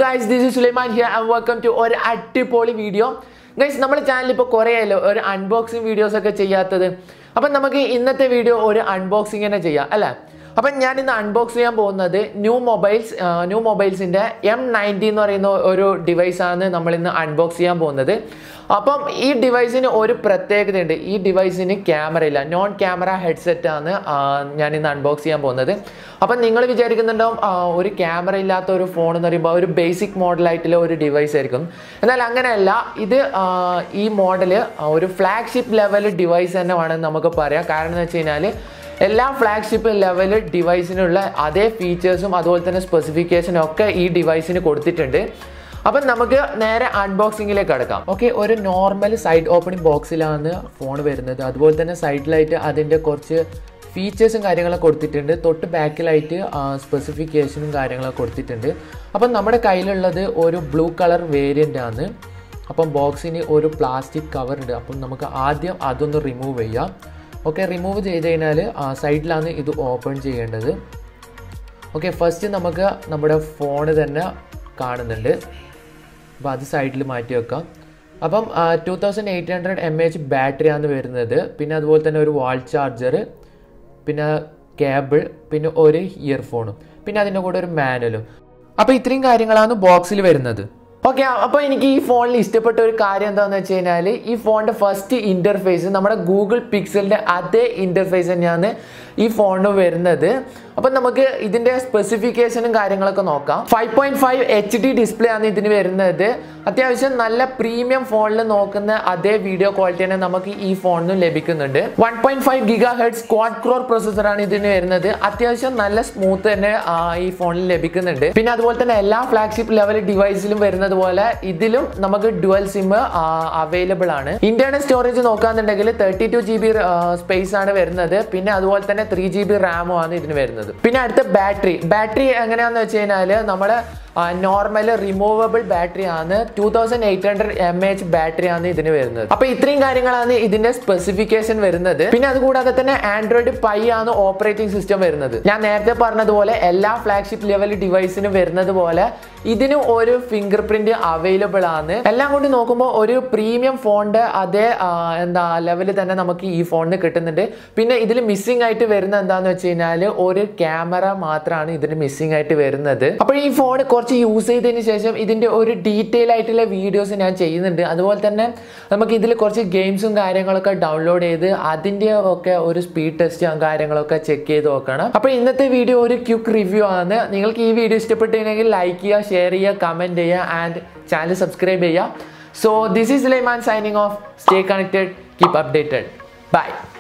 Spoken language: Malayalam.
guys this is Sulaiman here and welcome to ഒരു അടിപൊളി വീഡിയോ ഗൈസ് നമ്മുടെ ചാനൽ ഇപ്പോൾ കുറേ ആയല്ലോ ഒരു അൺബോക്സിങ് വീഡിയോസ് ഒക്കെ ചെയ്യാത്തത് അപ്പം നമുക്ക് ഇന്നത്തെ വീഡിയോ ഒരു അൺബോക്സിങ് തന്നെ ചെയ്യാം അല്ലേ അപ്പം ഞാൻ ഇന്ന് അൺബോക്സ് ചെയ്യാൻ പോകുന്നത് ന്യൂ മൊബൈൽസ് ന്യൂ മൊബൈൽസിൻ്റെ എം നയൻറ്റി എന്ന് പറയുന്ന ഒരു ഡിവൈസാണ് നമ്മൾ ഇന്ന് അൺബോക്സ് ചെയ്യാൻ പോകുന്നത് അപ്പം ഈ ഡിവൈസിന് ഒരു പ്രത്യേകതയുണ്ട് ഈ ഡിവൈസിന് ക്യാമറ ഇല്ല നോൺ ക്യാമറ ഹെഡ്സെറ്റ് ആണ് ആ, ഞാൻ ഇന്ന് അൺബോക്സ് ചെയ്യാൻ പോകുന്നത് അപ്പം നിങ്ങൾ വിചാരിക്കുന്നുണ്ടാവും ആ, ഒരു ക്യാമറ ഇല്ലാത്ത ഒരു ഫോൺ എന്ന് പറയുമ്പോൾ ഒരു ബേസിക് മോഡലായിട്ടുള്ള ഒരു ഡിവൈസ് ആയിരിക്കും എന്നാൽ അങ്ങനെയല്ല ഇത് ആ, ഈ മോഡല് ഒരു ഫ്ലാഗ്ഷിപ്പ് ലെവൽ ഡിവൈസ് തന്നെ വേണമെന്ന് നമുക്ക് പറയാം കാരണം എന്ന് വെച്ച് കഴിഞ്ഞാൽ എല്ലാ ഫ്ലാഗ്ഷിപ്പ് ലെവൽ ഡിവൈസിനുള്ള അതേ ഫീച്ചേഴ്സും അതുപോലെ തന്നെ സ്പെസിഫിക്കേഷനും ഒക്കെ ഈ ഡിവൈസിന് കൊടുത്തിട്ടുണ്ട് അപ്പം നമുക്ക് നേരെ അൺബോക്സിങ്ങിലേക്ക് കടക്കാം ഓക്കെ ഒരു നോർമൽ സൈഡ് ഓപ്പണിംഗ് ബോക്സിലാണ് ഫോൺ വരുന്നത് അതുപോലെ തന്നെ സൈഡിലായിട്ട് അതിൻ്റെ കുറച്ച് ഫീച്ചേഴ്സും കാര്യങ്ങളൊക്കെ കൊടുത്തിട്ടുണ്ട് തൊട്ട് ബാക്കിലായിട്ട് സ്പെസിഫിക്കേഷനും കാര്യങ്ങളൊക്കെ കൊടുത്തിട്ടുണ്ട് അപ്പം നമ്മുടെ കയ്യിലുള്ളത് ഒരു ബ്ലൂ കളർ വേരിയൻ്റ് ആണ് അപ്പം ബോക്സിന് ഒരു പ്ലാസ്റ്റിക് കവർ ഉണ്ട് അപ്പം നമുക്ക് ആദ്യം അതൊന്ന് റിമൂവ് ചെയ്യാം ഓക്കെ റിമൂവ് ചെയ്ത് കഴിഞ്ഞാൽ സൈഡിലാണ് ഇത് ഓപ്പൺ ചെയ്യേണ്ടത് ഓക്കെ ഫസ്റ്റ് നമുക്ക് നമ്മുടെ ഫോൺ തന്നെ കാണുന്നുണ്ട് അപ്പോൾ അത് സൈഡിൽ മാറ്റി വെക്കാം അപ്പം two thousand eight hundred M H ബാറ്ററിയാണ് വരുന്നത് പിന്നെ അതുപോലെ തന്നെ ഒരു വാൾ ചാർജർ പിന്നെ കേബിൾ പിന്നെ ഒരു ഇയർഫോണും പിന്നെ അതിൻ്റെ കൂടെ ഒരു മാനുവലും അപ്പോൾ ഇത്രയും കാര്യങ്ങളാണ് ബോക്സിൽ വരുന്നത് ഓക്കെ അപ്പോൾ എനിക്ക് ഈ ഫോണിൽ ഇഷ്ടപ്പെട്ട ഒരു കാര്യം എന്താണെന്ന് വെച്ച് കഴിഞ്ഞാൽ ഈ ഫോണിൻ്റെ ഫസ്റ്റ് ഇൻ്റർഫേസ് നമ്മുടെ ഗൂഗിൾ പിക്സലിൻ്റെ അതേ ഇൻ്റർഫേസ് തന്നെയാണ് ഈ ഫോണിന് വരുന്നത് അപ്പം നമുക്ക് ഇതിൻ്റെ സ്പെസിഫിക്കേഷനും കാര്യങ്ങളൊക്കെ നോക്കാം five point five H D display ആണ് ഇതിന് വരുന്നത് അത്യാവശ്യം നല്ല പ്രീമിയം ഫോണിൽ നോക്കുന്ന അതേ വീഡിയോ ക്വാളിറ്റി തന്നെ നമുക്ക് ഈ ഫോണിനും ലഭിക്കുന്നുണ്ട് വൺ പോയിന്റ് ഫൈവ് ഗിഗാ ഹെഡ് സ്ക്വാഡ് ക്രോർ പ്രൊസസ്സറാണ് ഇതിന് വരുന്നത് അത്യാവശ്യം നല്ല സ്മൂത്ത് തന്നെ ആ, ഈ ഫോണിൽ ലഭിക്കുന്നുണ്ട് പിന്നെ അതുപോലെ തന്നെ എല്ലാ ഫ്ലാഗ്ഷിപ്പ് ലെവൽ ഡിവൈസിലും വരുന്നത് പോലെ ഇതിലും നമുക്ക് ഡുവൽ സിം അവൈലബിൾ ആണ് ഇന്റേണൽ സ്റ്റോറേജ് നോക്കാന്നുണ്ടെങ്കിൽ thirty two G B space ആണ് വരുന്നത് പിന്നെ അതുപോലെ തന്നെ ത്രീ ജി ബി റാമും ആണ് ഇതിന് വരുന്നത് പിന്നെ അടുത്ത ബാറ്ററി ബാറ്ററി എങ്ങനെയാന്ന് വെച്ച് കഴിഞ്ഞാൽ നമ്മുടെ നോർമൽ റിമൂവബിൾ ബാറ്ററി ആണ് two thousand eight hundred M H battery ആണ് ഇതിന് വരുന്നത് അപ്പൊ ഇത്രയും കാര്യങ്ങളാണ് ഇതിന്റെ സ്പെസിഫിക്കേഷൻ വരുന്നത് പിന്നെ അതുകൂടാതെ തന്നെ ആൻഡ്രോയിഡ് പൈ ആണ് ഓപ്പറേറ്റിംഗ് സിസ്റ്റം വരുന്നത് ഞാൻ നേരത്തെ പറഞ്ഞതുപോലെ എല്ലാ ഫ്ലാഗ്ഷിപ്പ് ലെവൽ ഡിവൈസിനും വരുന്നത് പോലെ ഇതിനും ഒരു ഫിംഗർ പ്രിന്റ് അവൈലബിൾ ആണ് എല്ലാം കൊണ്ട് നോക്കുമ്പോൾ ഒരു പ്രീമിയം ഫോണിന്റെ അതേ ആ, എന്താ ലെവലിൽ തന്നെ നമുക്ക് ഈ ഫോണിന് കിട്ടുന്നുണ്ട് പിന്നെ ഇതിൽ മിസ്സിംഗ് ആയിട്ട് വരുന്ന എന്താന്ന് വെച്ച് കഴിഞ്ഞാൽ ഒരു ക്യാമറ മാത്രമാണ് ഇതിന് മിസ്സിംഗ് ആയിട്ട് വരുന്നത് അപ്പോൾ ഈ ഫോൺ കുറച്ച് യൂസ് ചെയ്തതിന് ശേഷം ഇതിന്റെ ഒരു ഡീറ്റെയിൽ ആയിട്ടുള്ള വീഡിയോസ് ഞാൻ ചെയ്യുന്നുണ്ട് അതുപോലെ തന്നെ നമുക്ക് ഇതിൽ കുറച്ച് ഗെയിംസും കാര്യങ്ങളൊക്കെ ഡൗൺലോഡ് ചെയ്ത് അതിന്റെ ഒക്കെ ഒരു സ്പീഡ് ടെസ്റ്റും കാര്യങ്ങളൊക്കെ ചെക്ക് ചെയ്ത് നോക്കണം അപ്പോൾ ഇന്നത്തെ വീഡിയോ ഒരു ക്യുക്ക് റിവ്യൂ ആണ് നിങ്ങൾക്ക് ഈ വീഡിയോ ഇഷ്ടപ്പെട്ടിട്ടുണ്ടെങ്കിൽ ലൈക്ക് ചെയ്യുക ഷെയർ ചെയ്യുക കമന്റ് ചെയ്യുക ആൻഡ് ചാനൽ സബ്സ്ക്രൈബ് ചെയ്യുക so this is Sulaiman signing off stay connected keep updated by